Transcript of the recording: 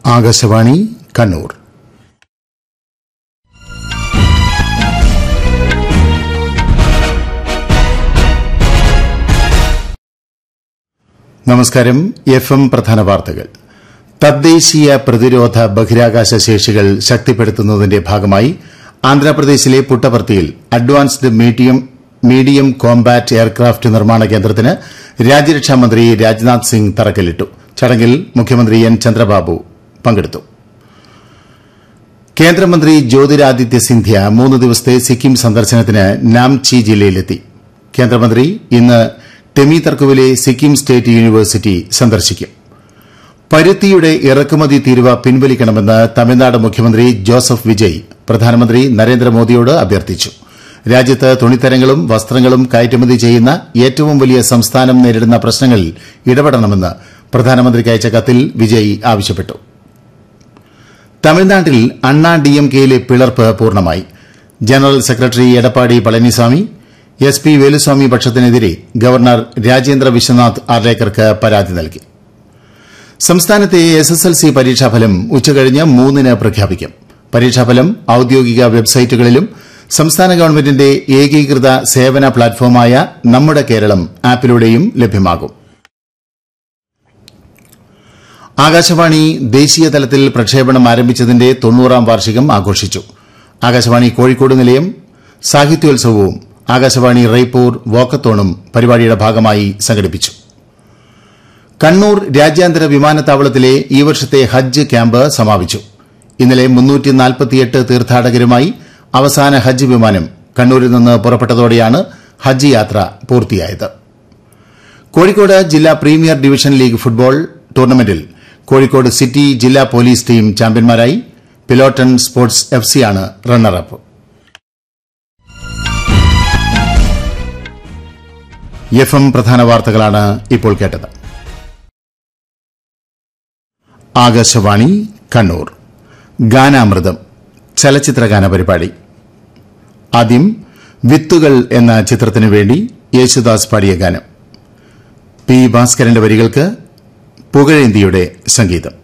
ആകാശവാണി കണ്ണൂർ നമസ്കാരം F M പ്രധാന വാർത്തകൾ തദ്ദേശീയ പ്രതിരോധ ബഹിരാകാശ ശേഷികൾ ശക്തിപ്പെടുത്തുന്നതിന്റെ ഭാഗമായി ആന്ധ്രാപ്രദേശിലെ പുട്ടപർത്തിയിൽ advanced medium medium combat aircraft നിർമ്മാണ കേന്ദ്രത്തിന് രാജ്യരക്ഷാമന്ത്രി രാജ്നാഥ് സിംഗ് തറക്കല്ലിട്ടു ചടങ്ങിൽ മുഖ്യമന്ത്രി എൻ ചന്ദ്രബാബു പങ്കെടുത്തു കേന്ദ്രമന്ത്രി ജ്യോതിരാദിത്യ സിന്ധ്യ മൂന്ന് ദിവസത്തെ സിക്കിം സന്ദർശനത്തിന് നാംചി ജില്ലയിലെത്തി കേന്ദ്രമന്ത്രി ഇന്ന് ടെമിതർക്കുവിലെ സിക്കിം സ്റ്റേറ്റ് യൂണിവേഴ്സിറ്റി സന്ദർശിക്കും പരുത്തിയുടെ ഇറക്കുമതി തീരുവ പിൻവലിക്കണമെന്ന് തമിഴ്നാട് മുഖ്യമന്ത്രി ജോസഫ് വിജയ് പ്രധാനമന്ത്രി നരേന്ദ്രമോദിയോട് അഭ്യർത്ഥിച്ചു രാജ്യത്ത് തുണിത്തരങ്ങളും വസ്ത്രങ്ങളും കയറ്റുമതി ചെയ്യുന്ന ഏറ്റവും വലിയ സംസ്ഥാനം നേരിടുന്ന പ്രശ്നങ്ങളിൽ ഇടപെടണമെന്ന് പ്രധാനമന്ത്രിക്ക് അയച്ച കത്തിൽ വിജയ് ആവശ്യപ്പെട്ടു തമിഴ്നാട്ടിൽ അണ്ണാ ഡിഎംകെയിലെ പിളർപ്പ് പൂർണ്ണമായി general secretary Edappadi Palaniswami S P Veluswamy പക്ഷത്തിനെതിരെ ഗവർണർ രാജേന്ദ്ര വിശ്വനാഥ് ആർലേക്കർക്ക് പരാതി നൽകി സംസ്ഥാനത്തെ എസ് എസ് എൽ സി പരീക്ഷാഫലം ഉച്ചകഴിഞ്ഞ് മൂന്നിന് പ്രഖ്യാപിക്കും പരീക്ഷാഫലം ഔദ്യോഗിക വെബ്സൈറ്റുകളിലും സംസ്ഥാന ഗവൺമെന്റിന്റെ ഏകീകൃത സേവന പ്ലാറ്റ്ഫോമായ നമ്മുടെ കേരളം ആപ്പിലൂടെയും ലഭ്യമാകും ആകാശവാണി ദേശീയ തലത്തിൽ പ്രക്ഷേപണം ആരംഭിച്ചതിന്റെ തൊണ്ണൂറാം വാർഷികം ആഘോഷിച്ചു ആകാശവാണി കോഴിക്കോട് നിലയം സാഹിത്യോത്സവവും ആകാശവാണി റേപ്പൂർ വോക്കത്തോണും പരിപാടിയുടെ ഭാഗമായി സംഘടിപ്പിച്ചു കണ്ണൂർ രാജ്യാന്തര വിമാനത്താവളത്തിലെ ഈ വർഷത്തെ ഹജ്ജ് ക്യാമ്പ് സമാപിച്ചു ഇന്നലെ തീർത്ഥാടകരുമായി അവസാന ഹജ്ജ് വിമാനം കണ്ണൂരിൽ നിന്ന് പുറപ്പെട്ടതോടെയാണ് ഹജ്ജ് യാത്ര പൂർത്തിയായത് കോഴിക്കോട് ജില്ലാ പ്രീമിയർ ഡിവിഷൻ ലീഗ് ഫുട്ബോൾ ടൂർണമെന്റിൽ കോഴിക്കോട് സിറ്റി ജില്ലാ പോലീസ് ടീം ചാമ്പ്യന്മാരായി പിലോട്ടൺ സ്പോർട്സ് എഫ് സിയാണ് റണ്ണറപ്പ് എഫ് എം പ്രധാന വാർത്തകളാണ് ഇപ്പോൾ കേട്ടത് ആകാശവാണി കണ്ണൂർ ഗാനാമൃതം ചലച്ചിത്ര ഗാന പരിപാടി ആദ്യം വിത്തുകൾ എന്ന ചിത്രത്തിനു വേണ്ടി യേശുദാസ് പാടിയ ഗാനം പി ഭാസ്കരന്റെ വരികൾക്ക് പുകഴേന്തിയുടെ സംഗീതം